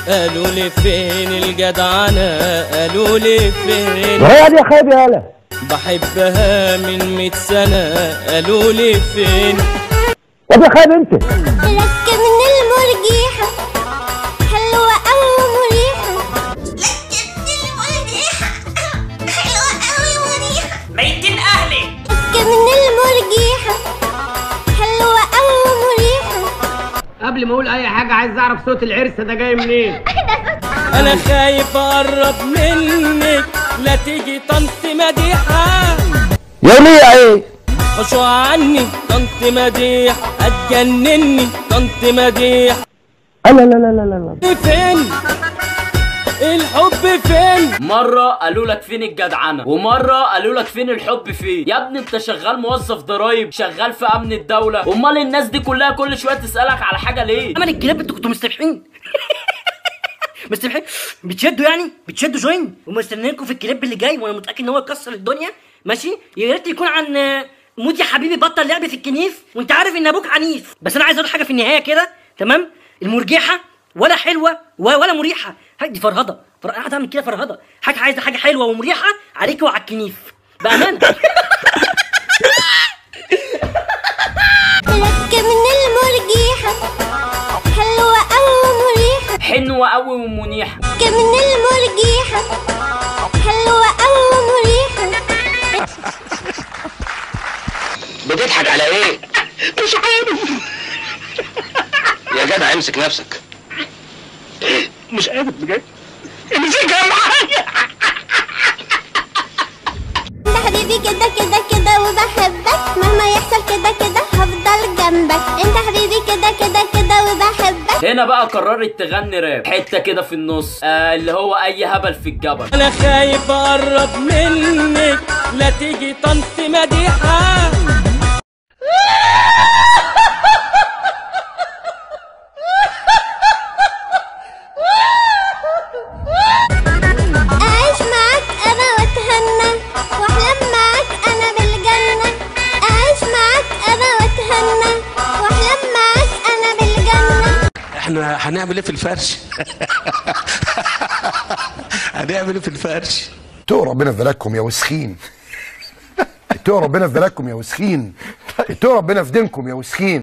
قالوا لي فين الجدعنة قالوا لي فين وهي دي يا خايب يا هلا بحبها من مية سنة قالوا لي فين يا دي يا خايب انت لك من المرجيحة حلوة أوي مريحة لك من المرجيحة حلوة أوي مريحة ميتين اهلي لك من المرجيحة حلوة أوي مريحة قبل ما اقول اي حاجه عايز اعرف صوت العرس ده جاي منين انا خايف اقرب منك لا تيجي طنط مديحة يا وليه ايه خشوا عني طنط مديح هتجنني طنط مديح لا لا لا لا لا لا فين الحب فين مرة قالوا لك فين الجدعنة ومرة قالوا لك فين الحب فين يا ابني انت شغال موظف ضرايب شغال في امن الدولة امال الناس دي كلها كل شوية تسألك على حاجة ليه عمل الكلاب انتوا كنتوا مستبحين مستبحين بتشدوا يعني بتشدوا جوين ومستنيينكم في الكليب اللي جاي وانا متاكد ان هو يكسر الدنيا ماشي يا ريت يكون عن آه، موت يا حبيبي بطل لعب في الكنيف وانت عارف ان ابوك عنيف بس انا عايز اقول حاجه في النهايه كده تمام المرجحه ولا حلوه و- ولا مريحه هاي دي فرهضه فر... انا هعمل كده فرهضه حاجه عايزه حاجه حلوه ومريحه عليك وعلى الكنيف بامانه لك من المرجيحة حلوة أوي مريحة حنوة قوي ومنيحة لك من المرجيحة حلوة أوي مريحة بتضحك على ايه؟ مش عارف يا جدع امسك نفسك مش قادر بجد امسكها معايا انت حبيبي كده كده كده وبحبك مهما يحصل كده كده هفضل جنبك انت حبيبي كده كده كده وبحبك هنا بقى قررت تغني راب حتة كده في النص آه اللي هو اي هبل في الجبل انا خايف اقرب منك لا تيجي طنط مديحة اعيش معاك انا واتهنى واحلم معاك انا بالجنة اعيش معاك انا واتهنى واحلم معاك انا بالجنة احنا هنعمل ايه في الفرش؟ هنعمل ايه في الفرش؟ اتقوا ربنا في بلدكم يا وسخين اتقوا ربنا في بلدكم يا وسخين اتقوا ربنا في دينكم يا وسخين